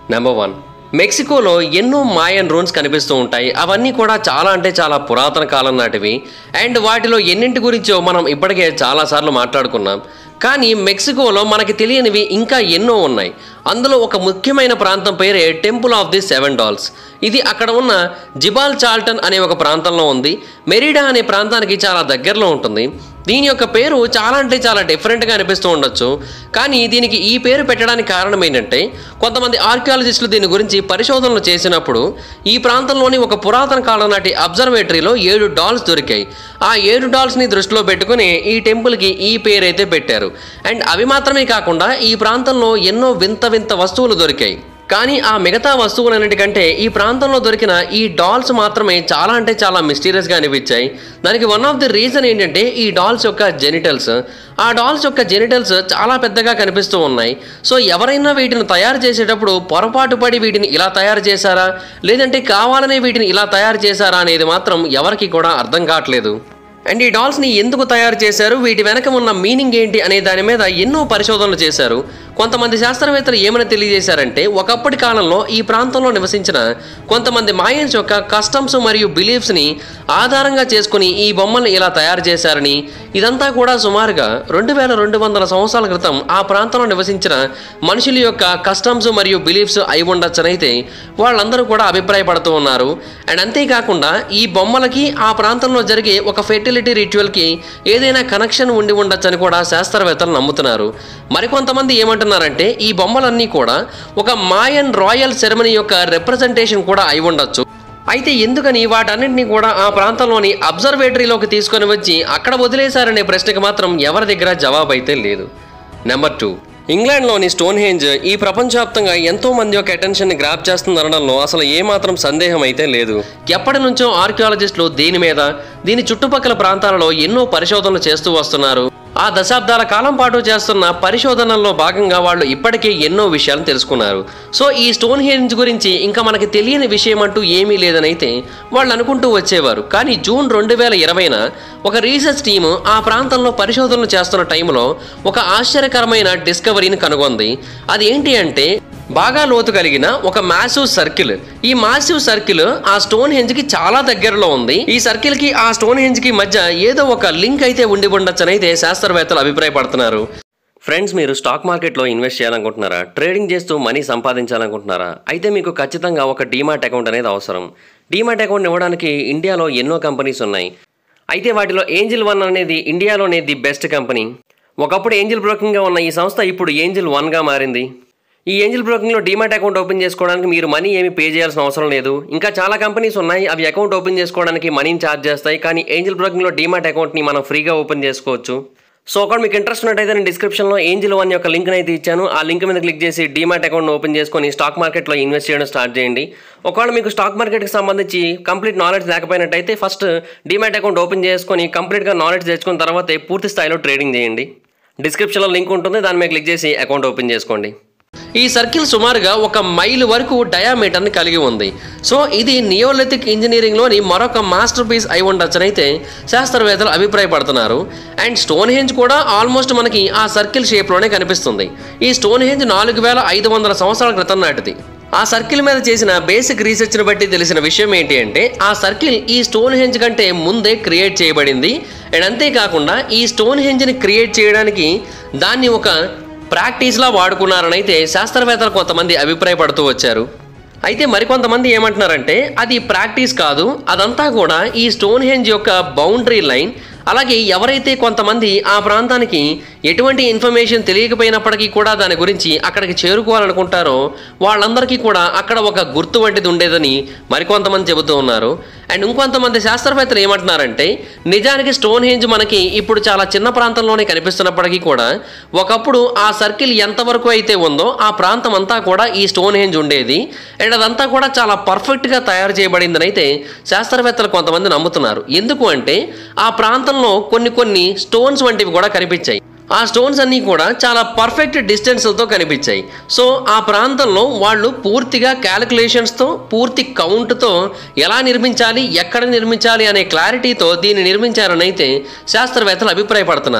number one మెక్సికోలో ఎన్నో మాయన్ runs కనిపిస్తూ ఉంటాయి అవన్నీ కూడా చాలా అంటే చాలా పురాతన కాలం నాటివి అండ్ వాటిలో ఎన్నింటి గురించో మనం ఇప్పటికే చాలాసార్లు మాట్లాడుకున్నాం కానీ మెక్సికోలో మనకి తెలియనివి ఇంకా ఎన్నో ఉన్నాయి అందులో ఒక ముఖ్యమైన ప్రాంతం పేరే temple of the seven dolls ఇది అక్కడ ఉన్న జిబాల్ చాల్టన్ అనే ఒక ప్రాంతంలో ఉంది మెరిడా అనే ప్రాంతానికి చాలా దగ్గరలో ఉంటుంది దీని యొక్క పేరు చాలా అంటే చాలా డిఫరెంట్గా అనిపిస్తూ ఉండొచ్చు కానీ దీనికి ఈ పేరు పెట్టడానికి కారణం ఏంటంటే కొంతమంది ఆర్కియాలజిస్టులు దీని గురించి పరిశోధనలు చేసినప్పుడు ఈ ప్రాంతంలోని ఒక పురాతన కాలం నాటి అబ్జర్వేటరీలో ఏడు డాల్స్ దొరికాయి ఆ ఏడు డాల్స్ని దృష్టిలో పెట్టుకుని ఈ టెంపుల్కి ఈ పేరు అయితే పెట్టారు అండ్ అవి మాత్రమే కాకుండా ఈ ప్రాంతంలో ఎన్నో వింత వింత వస్తువులు దొరికాయి కానీ ఆ మిగతా వస్తువులన్నిటికంటే ఈ ప్రాంతంలో దొరికిన ఈ డాల్స్ మాత్రమే చాలా అంటే చాలా మిస్టీరియస్గా అనిపించాయి దానికి వన్ ఆఫ్ ది రీజన్ ఏంటంటే ఈ డాల్స్ యొక్క జెనిటల్స్ ఆ డాల్స్ యొక్క జెనిటల్స్ చాలా పెద్దగా కనిపిస్తూ ఉన్నాయి సో ఎవరైనా వీటిని తయారు చేసేటప్పుడు పొరపాటు పడి వీటిని ఇలా తయారు చేశారా లేదంటే కావాలనే వీటిని ఇలా తయారు చేశారా అనేది మాత్రం ఎవరికి కూడా అర్థం కావట్లేదు అండ్ ఈ డాల్స్ని ఎందుకు తయారు చేశారు వీటి వెనక ఉన్న మీనింగ్ ఏంటి అనే దాని మీద ఎన్నో పరిశోధనలు చేశారు కొంతమంది శాస్త్రవేత్తలు ఏమని తెలియజేశారంటే ఒకప్పటి కాలంలో ఈ ప్రాంతంలో నివసించిన కొంతమంది మాయన్స్ యొక్క కస్టమ్స్ మరియు బిలీఫ్స్ని ఆధారంగా చేసుకుని ఈ బొమ్మల్ని ఇలా తయారు చేశారని ఇదంతా కూడా సుమారుగా రెండు వేల రెండు వందల సంవత్సరాల క్రితం ఆ ప్రాంతంలో నివసించిన మనుషుల యొక్క కస్టమ్స్ మరియు బిలీఫ్స్ అయి ఉండొచ్చనైతే వాళ్ళందరూ కూడా అభిప్రాయపడుతూ ఉన్నారు అండ్ అంతేకాకుండా ఈ బొమ్మలకి ఆ ప్రాంతంలో జరిగే ఒక ఫెర్టిలిటీ రిచువల్కి ఏదైనా కనెక్షన్ ఉండి ఉండొచ్చని కూడా శాస్త్రవేత్తలు నమ్ముతున్నారు మరికొంతమంది ఏమంటున్నారంటే ఈ బొమ్మలన్నీ కూడా ఒక మాయన్ రాయల్ సెరమనీ యొక్క రిప్రజెంటేషన్ కూడా అయి ఉండొచ్చు అయితే ఎందుకని వాటన్నింటినీ కూడా ఆ ప్రాంతంలోని అబ్జర్వేటరీలోకి తీసుకొని వచ్చి అక్కడ వదిలేశారనే ప్రశ్నకి మాత్రం ఎవరి దగ్గర జవాబు అయితే లేదు నెంబర్ టూ ఇంగ్లాండ్లోని స్టోన్ హేంజ్ ఈ ప్రపంచవ్యాప్తంగా ఎంతో మంది యొక్క అటెన్షన్ని గ్రాప్ చేస్తుంది అనడంలో అసలు ఏమాత్రం సందేహం అయితే లేదు ఎప్పటి నుంచో ఆర్కియాలజిస్టులు దీని మీద దీని చుట్టుపక్కల ప్రాంతాలలో ఎన్నో పరిశోధనలు చేస్తూ వస్తున్నారు ఆ దశాబ్దాల కాలం పాటు చేస్తున్న పరిశోధనల్లో భాగంగా వాళ్ళు ఇప్పటికే ఎన్నో విషయాలు తెలుసుకున్నారు సో ఈ స్టోన్ హేంజ్ గురించి ఇంకా మనకి తెలియని విషయం అంటూ ఏమీ లేదనైతే వాళ్ళు అనుకుంటూ వచ్చేవారు కానీ జూన్ రెండు వేల ఇరవైన ఒక రీసెర్చ్ టీము ఆ ప్రాంతంలో పరిశోధనలు చేస్తున్న టైంలో ఒక ఆశ్చర్యకరమైన డిస్కవరీని కనుగొంది అది ఏంటి అంటే బాగా లోతు కలిగిన ఒక మాసివ్ సర్కిల్ ఈ మాసివ్ సర్కిల్ ఆ స్టోన్ హెంజ్ కి చాలా దగ్గరలో ఉంది ఈ సర్కిల్ కి ఆ స్టోన్ హెంజ్ కి మధ్య ఏదో ఒక లింక్ అయితే ఉండి ఉండొచ్చనైతే శాస్త్రవేత్తలు అభిప్రాయపడుతున్నారు ఫ్రెండ్స్ మీరు స్టాక్ మార్కెట్లో ఇన్వెస్ట్ చేయాలనుకుంటున్నారా ట్రేడింగ్ చేస్తూ మనీ సంపాదించాలనుకుంటున్నారా అయితే మీకు ఖచ్చితంగా ఒక డీమాట్ అకౌంట్ అనేది అవసరం డీమాట్ అకౌంట్ ఇవ్వడానికి ఇండియాలో ఎన్నో కంపెనీస్ ఉన్నాయి అయితే వాటిలో ఏంజిల్ వన్ అనేది ఇండియాలోనే ది బెస్ట్ కంపెనీ ఒకప్పుడు ఏంజిల్ బ్రోకింగ్గా ఉన్న ఈ సంస్థ ఇప్పుడు ఏంజిల్ వన్గా మారింది ఈ ఏంజిల్ బ్రోకింగ్లో డీమాట్ అకౌంట్ ఓపెన్ చేసుకోవడానికి మీరు మనీ ఏమి పే చేయాల్సిన అవసరం లేదు ఇంకా చాలా కంపెనీస్ ఉన్నాయి అవి అకౌంట్ ఓపెన్ చేసుకోవడానికి మనీని ఛార్జ్ చేస్తాయి కానీ ఏంజిల్ బ్రోకింగ్లో డీమాట్ అకౌంట్ని మనం ఫ్రీగా ఓపెన్ చేసుకోవచ్చు సో ఒకవేళ మీకు ఇంట్రెస్ట్ ఉన్నట్టయితే నేను డిస్క్రిప్షన్లో ఏంజిల్ వన్ యొక్క లింక్ అయితే ఇచ్చాను ఆ లింక్ మీద క్లిక్ చేసి డీమాట్ అకౌంట్ ఓపెన్ చేసుకొని స్టాక్ మార్కెట్లో ఇన్వెస్ట్ చేయడం స్టార్ట్ చేయండి ఒకవేళ మీకు స్టాక్ మార్కెట్కి సంబంధించి కంప్లీట్ నాలెడ్జ్ లేకపోయినట్టయితే ఫస్ట్ డీమాట్ అకౌంట్ ఓపెన్ చేసుకొని కంప్లీట్గా నాలెడ్జ్ తెచ్చుకున్న తర్వాతే పూర్తి స్థాయిలో ట్రేడింగ్ చేయండి డిస్క్రిప్షన్లో లింక్ ఉంటుంది దాని మీద క్లిక్ చేసి అకౌంట్ ఓపెన్ చేసుకోండి ఈ సర్కిల్ సుమారుగా ఒక మైల్ వరకు డయామీటర్ని కలిగి ఉంది సో ఇది నియోలిథిక్ ఇంజనీరింగ్లోని మరొక మాస్టర్ పీస్ అయి ఉండొచ్చనైతే శాస్త్రవేత్తలు అభిప్రాయపడుతున్నారు అండ్ స్టోన్ హెంజ్ కూడా ఆల్మోస్ట్ మనకి ఆ సర్కిల్ షేప్లోనే కనిపిస్తుంది ఈ స్టోన్ హెంజ్ నాలుగు వేల ఐదు వందల సంవత్సరాల క్రితం నాటిది ఆ సర్కిల్ మీద చేసిన బేసిక్ రీసెర్చ్ని బట్టి తెలిసిన విషయం ఏంటి అంటే ఆ సర్కిల్ ఈ స్టోన్ హెంజ్ కంటే ముందే క్రియేట్ చేయబడింది అండ్ అంతేకాకుండా ఈ స్టోన్ హెంజ్ని క్రియేట్ చేయడానికి దాన్ని ఒక ప్రాక్టీస్లా వాడుకున్నారని అయితే శాస్త్రవేత్తలు కొంతమంది అభిప్రాయపడుతూ వచ్చారు అయితే మరికొంతమంది ఏమంటున్నారంటే అది ప్రాక్టీస్ కాదు అదంతా కూడా ఈ స్టోన్ హెంజ్ యొక్క బౌండరీ లైన్ అలాగే ఎవరైతే కొంతమంది ఆ ప్రాంతానికి ఎటువంటి ఇన్ఫర్మేషన్ తెలియకపోయినప్పటికీ కూడా దాని గురించి అక్కడికి చేరుకోవాలనుకుంటారో వాళ్ళందరికీ కూడా అక్కడ ఒక గుర్తు వంటిది ఉండేదని మరికొంతమంది చెబుతూ ఉన్నారు అండ్ ఇంకొంతమంది శాస్త్రవేత్తలు ఏమంటున్నారంటే నిజానికి స్టోన్ హేంజ్ మనకి ఇప్పుడు చాలా చిన్న ప్రాంతంలోనే కనిపిస్తున్నప్పటికీ కూడా ఒకప్పుడు ఆ సర్కిల్ ఎంతవరకు అయితే ఉందో ఆ ప్రాంతం అంతా కూడా ఈ స్టోన్ హేంజ్ ఉండేది అండ్ అదంతా కూడా చాలా పర్ఫెక్ట్గా తయారు చేయబడిందని అయితే శాస్త్రవేత్తలు కొంతమంది నమ్ముతున్నారు ఎందుకు అంటే ఆ ప్రాంతంలో కొన్ని కొన్ని స్టోన్స్ వంటివి కూడా కనిపించాయి ఆ స్టోన్స్ అన్నీ కూడా చాలా పర్ఫెక్ట్ డిస్టెన్స్లతో కనిపించాయి సో ఆ ప్రాంతంలో వాళ్ళు పూర్తిగా క్యాలిక్యులేషన్స్తో పూర్తి కౌంట్తో ఎలా నిర్మించాలి ఎక్కడ నిర్మించాలి అనే క్లారిటీతో దీన్ని నిర్మించారని అయితే శాస్త్రవేత్తలు అభిప్రాయపడుతున్నారు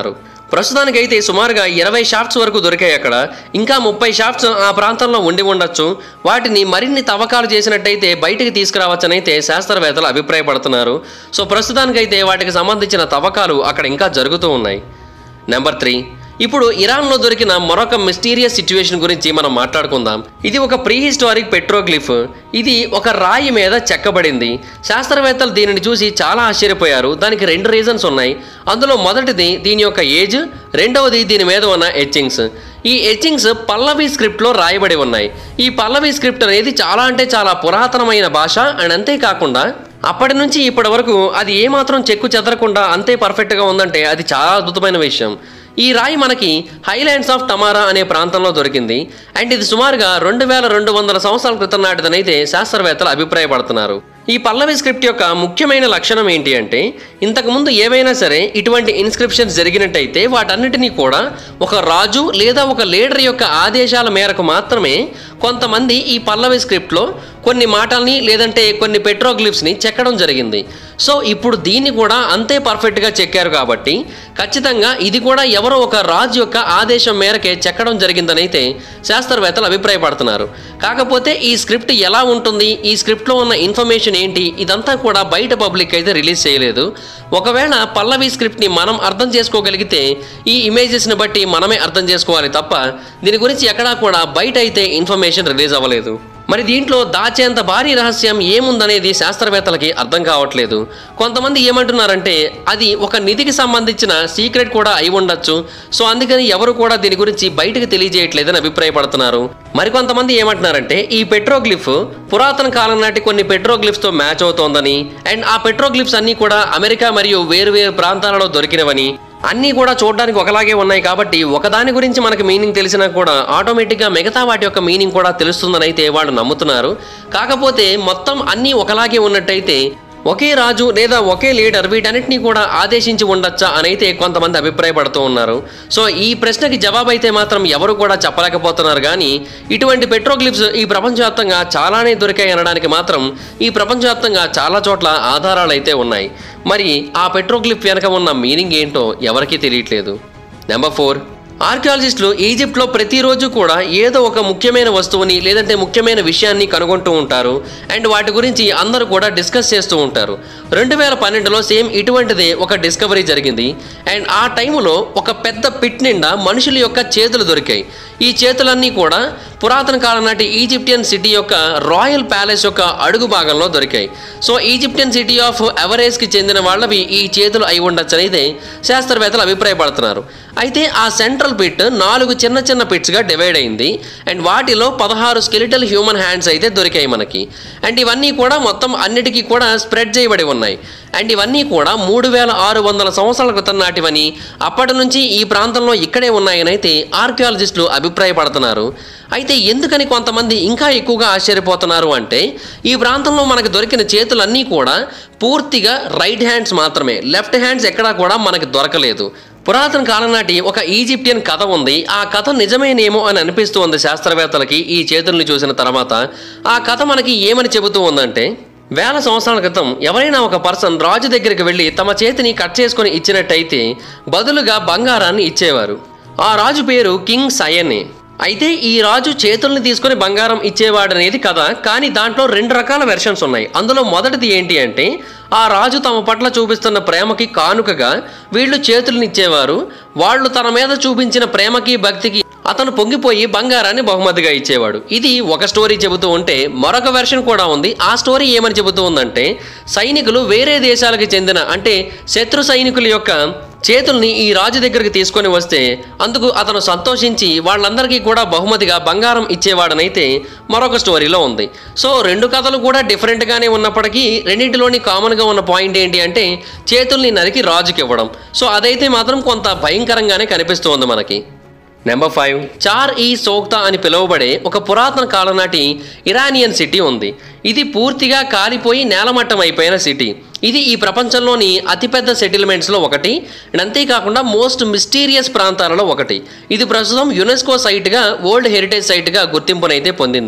ప్రస్తుతానికైతే సుమారుగా ఇరవై షాఫ్ట్స్ వరకు దొరికాయి అక్కడ ఇంకా ముప్పై షాఫ్ట్స్ ఆ ప్రాంతంలో ఉండి ఉండొచ్చు వాటిని మరిన్ని తవ్వకాలు చేసినట్టయితే బయటికి తీసుకురావచ్చని అయితే శాస్త్రవేత్తలు అభిప్రాయపడుతున్నారు సో ప్రస్తుతానికైతే వాటికి సంబంధించిన తవ్వకాలు అక్కడ ఇంకా జరుగుతూ ఉన్నాయి నెంబర్ త్రీ ఇప్పుడు ఇరాన్లో దొరికిన మరొక మిస్టీరియస్ సిచ్యువేషన్ గురించి మనం మాట్లాడుకుందాం ఇది ఒక ప్రీ హిస్టారిక్ పెట్రోగ్లిఫ్ ఇది ఒక రాయి మీద చెక్కబడింది శాస్త్రవేత్తలు దీనిని చూసి చాలా ఆశ్చర్యపోయారు దానికి రెండు రీజన్స్ ఉన్నాయి అందులో మొదటిది దీని యొక్క ఏజ్ రెండవది దీని మీద ఉన్న ఎచ్చింగ్స్ ఈ ఎచ్చింగ్స్ పల్లవి స్క్రిప్ట్లో రాయబడి ఉన్నాయి ఈ పల్లవి స్క్రిప్ట్ అనేది చాలా అంటే చాలా పురాతనమైన భాష అండ్ అంతేకాకుండా అప్పటి నుంచి ఇప్పటి వరకు అది ఏమాత్రం చెక్కు చెదరకుండా అంతే పర్ఫెక్ట్గా ఉందంటే అది చాలా అద్భుతమైన విషయం ఈ రాయి మనకి హైలాండ్స్ ఆఫ్ టమారా అనే ప్రాంతంలో దొరికింది అండ్ ఇది సుమారుగా రెండు వేల రెండు వందల సంవత్సరాల క్రితం నాటిదనైతే శాస్త్రవేత్తలు అభిప్రాయపడుతున్నారు ఈ పల్లవి స్క్రిప్ట్ యొక్క ముఖ్యమైన లక్షణం ఏంటి అంటే ఇంతకుముందు ఏవైనా సరే ఇటువంటి ఇన్స్క్రిప్షన్స్ జరిగినట్టయితే వాటన్నిటినీ కూడా ఒక రాజు లేదా ఒక లీడర్ యొక్క ఆదేశాల మేరకు మాత్రమే కొంతమంది ఈ పల్లవి స్క్రిప్ట్లో కొన్ని మాటల్ని లేదంటే కొన్ని పెట్రోగ్లిఫ్స్ని చెక్కడం జరిగింది సో ఇప్పుడు దీన్ని కూడా అంతే పర్ఫెక్ట్గా చెక్కారు కాబట్టి ఖచ్చితంగా ఇది కూడా ఎవరో ఒక రాజు యొక్క ఆదేశం మేరకే చెక్కడం జరిగిందని అయితే శాస్త్రవేత్తలు అభిప్రాయపడుతున్నారు కాకపోతే ఈ స్క్రిప్ట్ ఎలా ఉంటుంది ఈ స్క్రిప్ట్లో ఉన్న ఇన్ఫర్మేషన్ ఏంటి ఇదంతా కూడా బయట పబ్లిక్ అయితే రిలీజ్ చేయలేదు ఒకవేళ పల్లవి స్క్రిప్ట్ని మనం అర్థం చేసుకోగలిగితే ఈ ఇమేజెస్ని బట్టి మనమే అర్థం చేసుకోవాలి తప్ప దీని గురించి ఎక్కడా కూడా బయట అయితే ఇన్ఫర్మేషన్ రిలీజ్ అవ్వలేదు మరి దీంట్లో దాచేంత భారీ రహస్యం ఏముందనేది శాస్త్రవేత్తలకి అర్థం కావట్లేదు కొంతమంది ఏమంటున్నారంటే అది ఒక నిధికి సంబంధించిన సీక్రెట్ కూడా అయి ఉండొచ్చు సో అందుకని ఎవరు కూడా దీని గురించి బయటకు తెలియజేయట్లేదని అభిప్రాయపడుతున్నారు మరికొంతమంది ఏమంటున్నారంటే ఈ పెట్రోగ్లిఫ్ పురాతన కాలం నాటి కొన్ని పెట్రోగ్లిఫ్స్తో మ్యాచ్ అవుతోందని అండ్ ఆ పెట్రోగ్లిఫ్స్ అన్నీ కూడా అమెరికా మరియు వేరు వేరు ప్రాంతాలలో దొరికినవని అన్నీ కూడా చూడడానికి ఒకలాగే ఉన్నాయి కాబట్టి ఒకదాని గురించి మనకు మీనింగ్ తెలిసినా కూడా ఆటోమేటిక్గా మిగతా వాటి యొక్క మీనింగ్ కూడా తెలుస్తుందని అయితే వాళ్ళు నమ్ముతున్నారు కాకపోతే మొత్తం అన్నీ ఒకలాగే ఉన్నట్టయితే ఒకే రాజు లేదా ఒకే లీడర్ వీటన్నిటినీ కూడా ఆదేశించి ఉండొచ్చా అని అయితే కొంతమంది అభిప్రాయపడుతూ ఉన్నారు సో ఈ ప్రశ్నకి జవాబు అయితే మాత్రం ఎవరు కూడా చెప్పలేకపోతున్నారు కానీ ఇటువంటి పెట్రోగ్లిప్స్ ఈ ప్రపంచవ్యాప్తంగా చాలానే దొరికాయి అనడానికి మాత్రం ఈ ప్రపంచవ్యాప్తంగా చాలా చోట్ల ఆధారాలు అయితే ఉన్నాయి మరి ఆ పెట్రోగ్లిప్ వెనక ఉన్న మీనింగ్ ఏంటో ఎవరికీ తెలియట్లేదు నెంబర్ ఫోర్ ఆర్కియాలజిస్టులు ఈజిప్ట్లో ప్రతిరోజు కూడా ఏదో ఒక ముఖ్యమైన వస్తువుని లేదంటే ముఖ్యమైన విషయాన్ని కనుగొంటూ ఉంటారు అండ్ వాటి గురించి అందరూ కూడా డిస్కస్ చేస్తూ ఉంటారు రెండు వేల పన్నెండులో సేమ్ ఇటువంటిదే ఒక డిస్కవరీ జరిగింది అండ్ ఆ టైంలో ఒక పెద్ద పిట్ నిండా మనుషుల యొక్క చేతులు దొరికాయి ఈ చేతులన్నీ కూడా పురాతన కాలం నాటి ఈజిప్టియన్ సిటీ యొక్క రాయల్ ప్యాలెస్ యొక్క అడుగు భాగంలో దొరికాయి సో ఈజిప్టియన్ సిటీ ఆఫ్ ఎవరేస్కి చెందిన వాళ్ళవి ఈ చేతులు అయి ఉండొచ్చు అయితే శాస్త్రవేత్తలు అభిప్రాయపడుతున్నారు అయితే ఆ సెంట్రల్ పిట్ నాలుగు చిన్న చిన్న పిట్స్గా డివైడ్ అయింది అండ్ వాటిలో పదహారు స్కెలిటల్ హ్యూమన్ హ్యాండ్స్ అయితే దొరికాయి మనకి అండ్ ఇవన్నీ కూడా మొత్తం అన్నిటికీ కూడా స్ప్రెడ్ చేయబడి ఉన్నాయి అండ్ ఇవన్నీ కూడా మూడు వేల ఆరు వందల సంవత్సరాల క్రితం నాటివని అప్పటి నుంచి ఈ ప్రాంతంలో ఇక్కడే ఉన్నాయని అయితే ఆర్కియాలజిస్టులు అభిప్రాయపడుతున్నారు అయితే ఎందుకని కొంతమంది ఇంకా ఎక్కువగా ఆశ్చర్యపోతున్నారు అంటే ఈ ప్రాంతంలో మనకు దొరికిన చేతులన్నీ కూడా పూర్తిగా రైట్ హ్యాండ్స్ మాత్రమే లెఫ్ట్ హ్యాండ్స్ ఎక్కడా కూడా మనకి దొరకలేదు పురాతన కాలం నాటి ఒక ఈజిప్టియన్ కథ ఉంది ఆ కథ నిజమేనేమో అని అనిపిస్తూ ఉంది శాస్త్రవేత్తలకి ఈ చేతుల్ని చూసిన తర్వాత ఆ కథ మనకి ఏమని చెబుతూ ఉందంటే వేల సంవత్సరాల క్రితం ఎవరైనా ఒక పర్సన్ రాజు దగ్గరికి వెళ్ళి తమ చేతిని కట్ చేసుకొని ఇచ్చినట్టయితే బదులుగా బంగారాన్ని ఇచ్చేవారు ఆ రాజు పేరు కింగ్ సయనే అయితే ఈ రాజు చేతుల్ని తీసుకొని బంగారం ఇచ్చేవాడు అనేది కథ కానీ దాంట్లో రెండు రకాల వెర్షన్స్ ఉన్నాయి అందులో మొదటిది ఏంటి అంటే ఆ రాజు తమ పట్ల చూపిస్తున్న ప్రేమకి కానుకగా వీళ్ళు చేతుల్ని ఇచ్చేవారు వాళ్ళు తన మీద చూపించిన ప్రేమకి భక్తికి అతను పొంగిపోయి బంగారాన్ని బహుమతిగా ఇచ్చేవాడు ఇది ఒక స్టోరీ చెబుతూ ఉంటే మరొక వెర్షన్ కూడా ఉంది ఆ స్టోరీ ఏమని చెబుతూ ఉందంటే సైనికులు వేరే దేశాలకు చెందిన అంటే శత్రు సైనికుల యొక్క చేతుల్ని ఈ రాజు దగ్గరికి తీసుకొని వస్తే అందుకు అతను సంతోషించి వాళ్ళందరికీ కూడా బహుమతిగా బంగారం ఇచ్చేవాడనైతే మరొక స్టోరీలో ఉంది సో రెండు కథలు కూడా డిఫరెంట్గానే ఉన్నప్పటికీ రెండింటిలోని కామన్గా ఉన్న పాయింట్ ఏంటి అంటే చేతుల్ని నరికి రాజుకి ఇవ్వడం సో అదైతే మాత్రం కొంత భయంకరంగానే కనిపిస్తుంది మనకి నెంబర్ ఫైవ్ చార్ ఈ సోక్తా అని పిలువబడే ఒక పురాతన కాలం నాటి ఇరానియన్ సిటీ ఉంది ఇది పూర్తిగా కాలిపోయి నేలమట్టం అయిపోయిన సిటీ ఇది ఈ ప్రపంచంలోని అతిపెద్ద సెటిల్మెంట్స్లో ఒకటి అండ్ అంతేకాకుండా మోస్ట్ మిస్టీరియస్ ప్రాంతాలలో ఒకటి ఇది ప్రస్తుతం యునెస్కో సైట్గా వరల్డ్ హెరిటేజ్ సైట్గా గుర్తింపునైతే పొందింది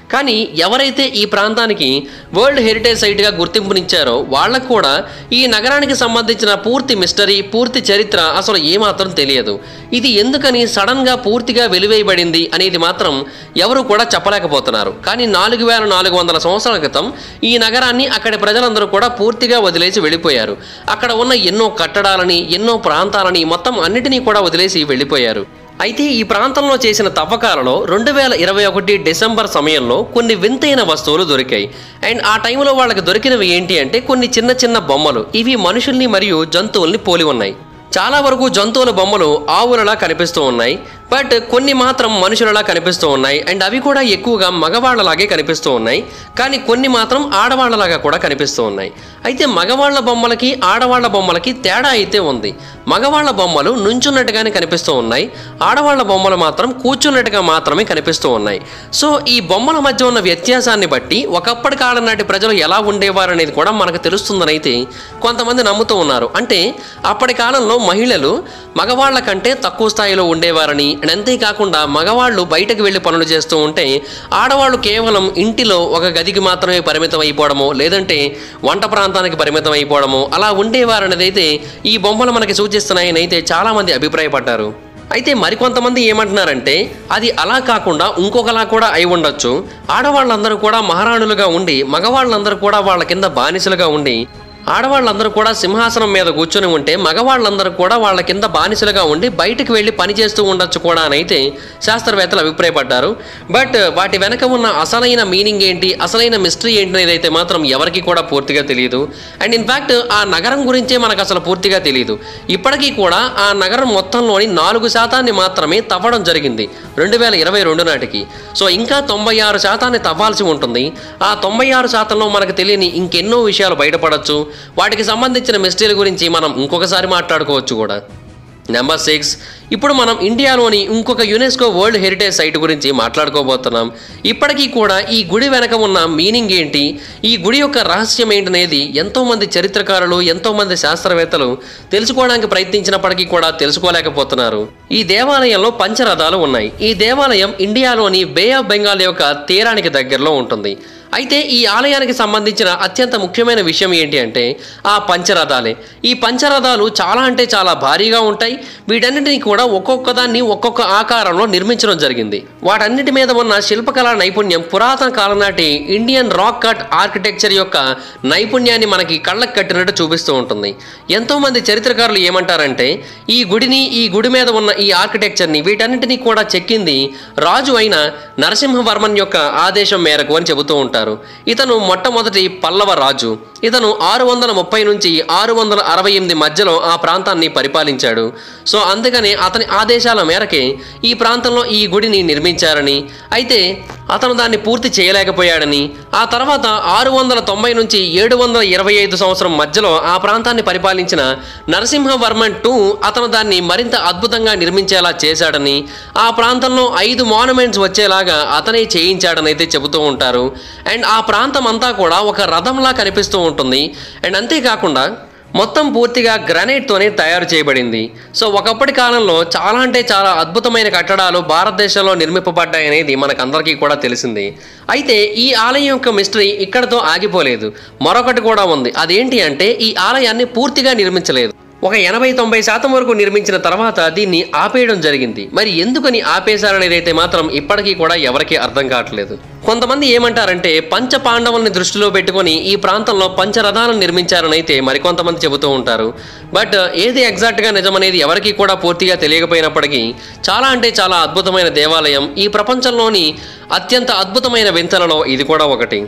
కానీ ఎవరైతే ఈ ప్రాంతానికి వరల్డ్ హెరిటేజ్ సైట్గా గుర్తింపునిచ్చారో వాళ్ళకు కూడా ఈ నగరానికి సంబంధించిన పూర్తి మిస్టరీ పూర్తి చరిత్ర అసలు ఏమాత్రం తెలియదు ఇది ఎందుకని సడన్గా పూర్తిగా వెలివేయబడింది అనేది మాత్రం ఎవరు కూడా చెప్పలేకపోతున్నారు కానీ నాలుగు వేల నాలుగు వందల సంవత్సరాల క్రితం ఈ నగరాన్ని అక్కడి ప్రజలందరూ కూడా పూర్తిగా వదిలేసి వెళ్ళిపోయారు అక్కడ ఉన్న ఎన్నో కట్టడాలని ఎన్నో ప్రాంతాలని మొత్తం అన్నిటినీ కూడా వదిలేసి వెళ్ళిపోయారు అయితే ఈ ప్రాంతంలో చేసిన తవ్వకాలలో రెండు వేల ఇరవై ఒకటి డిసెంబర్ సమయంలో కొన్ని వింతైన వస్తువులు దొరికాయి అండ్ ఆ టైంలో వాళ్ళకి దొరికినవి ఏంటి అంటే కొన్ని చిన్న చిన్న బొమ్మలు ఇవి మనుషుల్ని మరియు జంతువుల్ని పోలి ఉన్నాయి చాలా వరకు జంతువుల బొమ్మలు ఆవులలా కనిపిస్తూ ఉన్నాయి బట్ కొన్ని మాత్రం మనుషులలా కనిపిస్తూ ఉన్నాయి అండ్ అవి కూడా ఎక్కువగా మగవాళ్ళలాగే కనిపిస్తూ ఉన్నాయి కానీ కొన్ని మాత్రం ఆడవాళ్ళలాగా కూడా కనిపిస్తూ ఉన్నాయి అయితే మగవాళ్ళ బొమ్మలకి ఆడవాళ్ళ బొమ్మలకి తేడా అయితే ఉంది మగవాళ్ళ బొమ్మలు నుంచున్నట్టుగానే కనిపిస్తూ ఉన్నాయి ఆడవాళ్ళ బొమ్మలు మాత్రం కూర్చున్నట్టుగా మాత్రమే కనిపిస్తూ ఉన్నాయి సో ఈ బొమ్మల మధ్య ఉన్న వ్యత్యాసాన్ని బట్టి ఒకప్పటి కాలం నాటి ప్రజలు ఎలా ఉండేవారు అనేది కూడా మనకు తెలుస్తుందని అయితే కొంతమంది నమ్ముతూ ఉన్నారు అంటే అప్పటి కాలంలో మహిళలు మగవాళ్ళ కంటే తక్కువ స్థాయిలో ఉండేవారని అండ్ అంతేకాకుండా మగవాళ్ళు బయటకు వెళ్ళి పనులు చేస్తూ ఉంటే ఆడవాళ్ళు కేవలం ఇంటిలో ఒక గదికి మాత్రమే పరిమితం అయిపోవడము లేదంటే వంట ప్రాంతానికి పరిమితం అయిపోవడము అలా ఉండేవారనేది అయితే ఈ బొమ్మలు మనకి సూచిస్తున్నాయని అయితే చాలామంది అభిప్రాయపడ్డారు అయితే మరికొంతమంది ఏమంటున్నారంటే అది అలా కాకుండా ఇంకొకలా కూడా అయి ఉండొచ్చు ఆడవాళ్ళందరూ కూడా మహారాణులుగా ఉండి మగవాళ్ళందరూ కూడా వాళ్ళ కింద బానిసలుగా ఉండి ఆడవాళ్ళందరూ కూడా సింహాసనం మీద కూర్చొని ఉంటే మగవాళ్ళందరూ కూడా వాళ్ళ కింద బానిసలుగా ఉండి బయటకు వెళ్ళి పని చేస్తూ ఉండొచ్చు కూడా అని అయితే శాస్త్రవేత్తలు అభిప్రాయపడ్డారు బట్ వాటి వెనక ఉన్న అసలైన మీనింగ్ ఏంటి అసలైన మిస్టరీ ఏంటి అనేది అయితే మాత్రం ఎవరికి కూడా పూర్తిగా తెలియదు అండ్ ఇన్ఫ్యాక్ట్ ఆ నగరం గురించే మనకు అసలు పూర్తిగా తెలియదు ఇప్పటికీ కూడా ఆ నగరం మొత్తంలోని నాలుగు శాతాన్ని మాత్రమే తవ్వడం జరిగింది రెండు వేల ఇరవై రెండు నాటికి సో ఇంకా తొంభై ఆరు శాతాన్ని తవ్వాల్సి ఉంటుంది ఆ తొంభై ఆరు శాతంలో మనకు తెలియని ఇంకెన్నో విషయాలు బయటపడవచ్చు వాటికి సంబంధించిన మిస్టరీల గురించి మనం ఇంకొకసారి మాట్లాడుకోవచ్చు కూడా నెంబర్ సిక్స్ ఇప్పుడు మనం ఇండియాలోని ఇంకొక యునెస్కో వరల్డ్ హెరిటేజ్ సైట్ గురించి మాట్లాడుకోబోతున్నాం ఇప్పటికీ కూడా ఈ గుడి వెనక ఉన్న మీనింగ్ ఏంటి ఈ గుడి యొక్క రహస్యం ఏంటనేది ఎంతోమంది చరిత్రకారులు ఎంతోమంది శాస్త్రవేత్తలు తెలుసుకోవడానికి ప్రయత్నించినప్పటికీ కూడా తెలుసుకోలేకపోతున్నారు ఈ దేవాలయంలో పంచరథాలు ఉన్నాయి ఈ దేవాలయం ఇండియాలోని బే ఆఫ్ బెంగాల్ యొక్క తీరానికి దగ్గరలో ఉంటుంది అయితే ఈ ఆలయానికి సంబంధించిన అత్యంత ముఖ్యమైన విషయం ఏంటి అంటే ఆ పంచరథాలే ఈ పంచరథాలు చాలా అంటే చాలా భారీగా ఉంటాయి వీటన్నిటిని కూడా ఒక్కొక్క దాన్ని ఒక్కొక్క ఆకారంలో నిర్మించడం జరిగింది వాటన్నిటి మీద ఉన్న శిల్పకళా నైపుణ్యం పురాతన కాలం నాటి ఇండియన్ రాక్ కట్ ఆర్కిటెక్చర్ యొక్క నైపుణ్యాన్ని మనకి కళ్ళకు కట్టినట్టు చూపిస్తూ ఉంటుంది ఎంతోమంది చరిత్రకారులు ఏమంటారంటే ఈ గుడిని ఈ గుడి మీద ఉన్న ఈ ఆర్కిటెక్చర్ని వీటన్నిటినీ కూడా చెక్కింది రాజు అయిన నరసింహవర్మన్ యొక్క ఆదేశం మేరకు అని చెబుతూ ఉంటారు ఇతను మొట్టమొదటి పల్లవ రాజు ఇతను ఆరు వందల ముప్పై నుంచి ఆరు వందల అరవై ఎనిమిది మధ్యలో ఆ ప్రాంతాన్ని పరిపాలించాడు సో అందుకని అతని ఆదేశాల మేరకే ఈ ప్రాంతంలో ఈ గుడిని నిర్మించారని అయితే అతను దాన్ని పూర్తి చేయలేకపోయాడని ఆ తర్వాత ఆరు వందల తొంభై నుంచి ఏడు వందల ఇరవై ఐదు సంవత్సరం మధ్యలో ఆ ప్రాంతాన్ని పరిపాలించిన నరసింహవర్మన్ టూ అతను దాన్ని మరింత అద్భుతంగా నిర్మించేలా చేశాడని ఆ ప్రాంతంలో ఐదు మాన్యుమెంట్స్ వచ్చేలాగా అతనే చేయించాడని అయితే చెబుతూ ఉంటారు అండ్ ఆ ప్రాంతం అంతా కూడా ఒక రథంలా కనిపిస్తూ ఉంటుంది అండ్ అంతేకాకుండా మొత్తం పూర్తిగా గ్రానైట్తోనే తయారు చేయబడింది సో ఒకప్పటి కాలంలో చాలా అంటే చాలా అద్భుతమైన కట్టడాలు భారతదేశంలో నిర్మింపబడ్డాయనేది మనకందరికీ కూడా తెలిసింది అయితే ఈ ఆలయం యొక్క మిస్టరీ ఇక్కడతో ఆగిపోలేదు మరొకటి కూడా ఉంది అదేంటి అంటే ఈ ఆలయాన్ని పూర్తిగా నిర్మించలేదు ఒక ఎనభై తొంభై శాతం వరకు నిర్మించిన తర్వాత దీన్ని ఆపేయడం జరిగింది మరి ఎందుకని ఆపేశారనేది అయితే మాత్రం ఇప్పటికీ కూడా ఎవరికీ అర్థం కావట్లేదు కొంతమంది ఏమంటారంటే పంచ పాండవుల్ని దృష్టిలో పెట్టుకొని ఈ ప్రాంతంలో పంచరథాలను నిర్మించారని అయితే మరికొంతమంది చెబుతూ ఉంటారు బట్ ఏది ఎగ్జాక్ట్గా నిజమనేది ఎవరికీ కూడా పూర్తిగా తెలియకపోయినప్పటికీ చాలా అంటే చాలా అద్భుతమైన దేవాలయం ఈ ప్రపంచంలోని అత్యంత అద్భుతమైన వింతలలో ఇది కూడా ఒకటి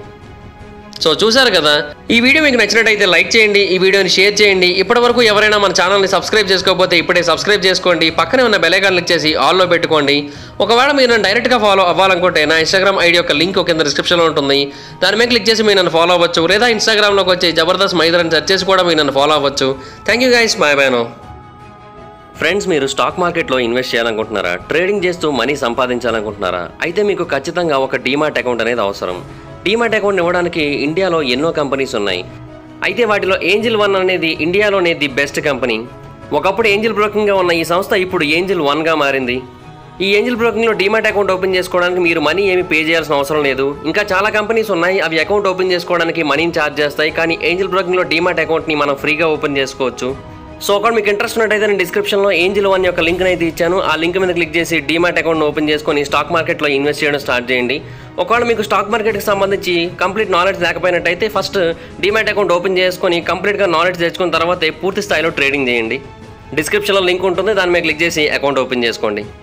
సో చూశారు కదా ఈ వీడియో మీకు నచ్చినట్టయితే లైక్ చేయండి ఈ వీడియోని షేర్ చేయండి ఇప్పటివరకు ఎవరైనా మన ఛానల్ని సబ్స్క్రైబ్ చేసుకోకపోతే ఇప్పుడే సబ్స్క్రైబ్ చేసుకోండి పక్కనే ఉన్న బెలైకాన్ క్లిక్ చేసి ఆల్లో పెట్టుకోండి ఒకవేళ మీరు నన్ను డైరెక్ట్గా ఫాలో అవ్వాలనుకుంటే నా ఇన్స్టాగ్రామ్ ఐడి యొక్క లింక్ కింద డిస్క్రిప్షన్లో ఉంటుంది దాని మీద క్లిక్ చేసి మీరు నన్ను ఫాలో అవ్వచ్చు లేదా ఇన్స్టాగ్రామ్లోకి వచ్చి జబర్దస్త్ మైదర్ అని సెర్చ్ చేసి కూడా మీరు నన్ను ఫాలో అవ్వచ్చు thank you guys bye bye no friends మీరు స్టాక్ మార్కెట్లో ఇన్వెస్ట్ చేయాలనుకుంటున్నారా ట్రేడింగ్ చేస్తూ మనీ సంపాదించాలనుకుంటున్నారా అయితే మీకు ఖచ్చితంగా ఒక డీమాట్ అకౌంట్ అనేది అవసరం డీమాట్ అకౌంట్ ఇవ్వడానికి ఇండియాలో ఎన్నో కంపెనీస్ ఉన్నాయి అయితే వాటిలో ఏంజిల్ వన్ అనేది ఇండియాలోనే ది బెస్ట్ కంపెనీ ఒకప్పుడు ఏంజిల్ బ్రోకింగ్గా ఉన్న ఈ సంస్థ ఇప్పుడు ఏంజిల్ వన్గా మారింది ఈ ఏంజిల్ బ్రోకింగ్లో డీమాట్ అకౌంట్ ఓపెన్ చేసుకోవడానికి మీరు మనీ ఏమి పే చేయాల్సిన అవసరం లేదు ఇంకా చాలా కంపెనీస్ ఉన్నాయి అవి అకౌంట్ ఓపెన్ చేసుకోవడానికి మనీని ఛార్జ్ చేస్తాయి కానీ ఏంజిల్ బ్రోకింగ్లో డీమాట్ అకౌంట్ని మనం ఫ్రీగా ఓపెన్ చేసుకోవచ్చు సో ఒకవేళ మీకు ఇంట్రెస్ట్ ఉన్నట్టయితే నేను డిస్క్రిప్షన్లో ఏంజిల్ వన్ యొక్క లింక్ అయితే ఇచ్చాను ఆ లింక్ మీద క్లిక్ చేసి డీమాట్ అకౌంట్ ఓపెన్ చేసుకొని స్టాక్ మార్కెట్లో ఇన్వెస్ట్ చేయడం స్టార్ట్ చేయండి ఒకవేళ మీకు స్టాక్ మార్కెట్కి సంబంధించి కంప్లీట్ నాలెడ్జ్ లేకపోయినట్టయితే ఫస్ట్ డీమాట్ అకౌంట్ ఓపెన్ చేసుకొని కంప్లీట్గా నాలెడ్జ్ తెచ్చుకున్న తర్వాతే పూర్తి స్థాయిలో ట్రేడింగ్ చేయండి డిస్క్రిప్షన్లో లింక్ ఉంటుంది దాని మీద క్లిక్ చేసి అకౌంట్ ఓపెన్ చేసుకోండి